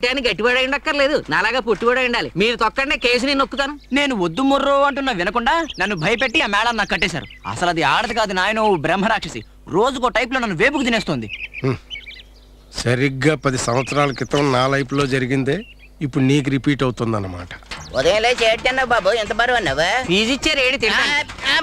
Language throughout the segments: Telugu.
అని గట్టివాడై ఉండక్కర్లేదు నాలాగా పుట్టివాడై ఉండాలి మీరు తొక్కండి కేసు నేను నొక్కుతాను నేను వద్దు ముర్రో అంటున్నా వినకుండా నన్ను భయపెట్టి ఆ మేడం నాకు కట్టేశారు అసలు అది ఆడది కాదు నాయన బ్రహ్మరాక్షసి రోజుకో టైప్ లో నన్ను వేపుకు తినేస్తుంది సరిగ్గా పది సంవత్సరాల క్రితం నా లైఫ్లో జరిగిందే ఇప్పుడు నీకు రిపీట్ అవుతుందన్నమాట ఉదయం లేచి ఏడ్చన్నావు బాబు ఎంత బరువు అన్నావు ఫీజు ఇచ్చారు ఏడి తింటాను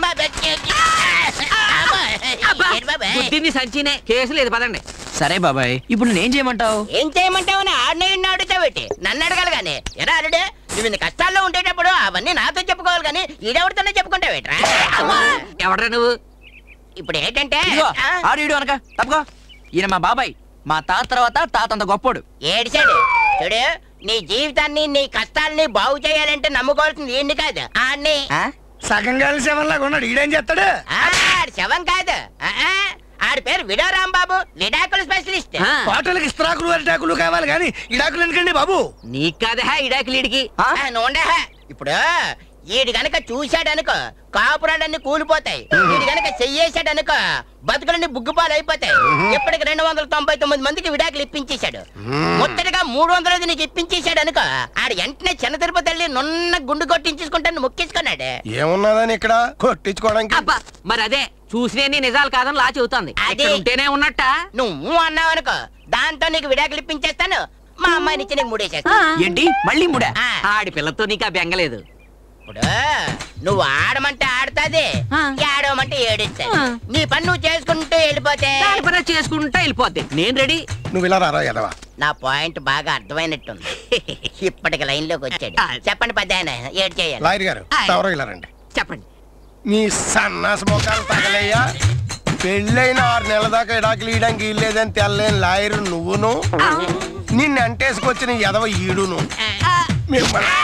బుద్ధిని సంచినే కేసు లేదు పదండి సరే బాబాయ్ ఇప్పుడు నేనేం చేయమంటావు ఏం చేయమంటావు ఆడిన ఇన్ని అడుగుతావేటి నన్ను అడగాలి కానీ ఎరా అల్లుడు నువ్వు ఇన్ని కష్టాల్లో ఉండేటప్పుడు అవన్నీ నాతో చెప్పుకోవాలి కానీ ఈడెవరితోనే చెప్పుకుంటావేట్రా ఎవడ్రా నువ్వు ఇప్పుడు ఏంటంటే ఇదిగో, ఆ, ఆడు ఈడు అనక తప్పుకో ఈయన మా బాబాయ్ మా తాత తర్వాత తాత అంత గొప్పోడు ఏడిచాడు చూడు నీ జీవితాన్ని నీ కష్టాల్ని బాగు చేయాలంటే నమ్ముకోవాల్సింది ఏంటి కాదు ఆడిని ఆ? సగం కలిసి శవంలాగా ఉన్నాడు ఈడేం చేస్తాడు ఆడి శవం కాదు ఆ, ఆ, ఆడి పేరు విడో రాంబాబు విడాకుల స్పెషలిస్ట్ ఆ, హోటల్కి ఇస్త్రాకులు అరిటాకులు కావాలి కానీ ఇడాకులు ఎందుకండి బాబు నీకు కాదా ఇడాకిలీడికి ఆ? ఆ, నూనె ఇప్పుడు ఈడు గనక చూశాడనుకో కాపురాలన్నీ కూలిపోతాయి ఈడు గనక చెయ్యేశాడనుకో బతుకులన్నీ బుగ్గుపాలు అయిపోతాయి ఇప్పటికి రెండు వందల తొంభై తొమ్మిది మందికి విడాకులు ఇప్పించేశాడు ముట్టడిగా మూడు వందలది నీకు ఇప్పించేశాడు అనుకో ఆడు వెంటనే చిన్న తిరుపతి వెళ్ళి నున్న గుండు కొట్టించేసుకుంటాను మొక్కేసుకున్నాడు ఏమున్నదని ఇక్కడ కొట్టించుకోవడానికి అబ్బా మరి అదే చూసినే నిజాలు కాదని లా చెబుతాంది అదే. ఇక్కడ ఉంటేనే ఉన్నట్ట నువ్వు అన్నావు అనుకో దాంతో నీకు విడాకులు ఇప్పించేస్తాను మా అమ్మాయిని ఇచ్చి నీకు ముడేసేస్తాను ఏంటి మళ్ళీ ముడా ఆ. ఆడి పిల్లతో నీకు ఆ బెంగలేదు ఇప్పుడు నువ్వు ఆడమంటే ఆడుతాది ఆ. ఏడవమంటే ఏడుస్తుంది ఆ. నీ పని నువ్వు చేసుకుంటూ వెళ్ళిపోతే దాని పని అది చేసుకుంటా వెళ్ళిపోద్ది నేను రెడీ నువ్వు ఇలా రారా ఎదవా నా పాయింట్ బాగా అర్థమైనట్టుంది ఇప్పటికి లైన్ లోకి వచ్చాడు ఆ. చెప్పండి పెద్ద ఆయన ఏడు చేయాలి లాయర్ గారు ఆయ్. ఎవరో ఇలా రండి చెప్పండి మీ సన్నాస మొఖాలు తగలయ్యా పెళ్ళైన ఆరు నెలల దాకా ఇడాకులు ఇయడానికి ఇల్లేదని తెల్లేని లాయర్ నువ్వును నిన్ను అంటేసుకొచ్చిన ఎదవ ఈడును మిమ్మల్ని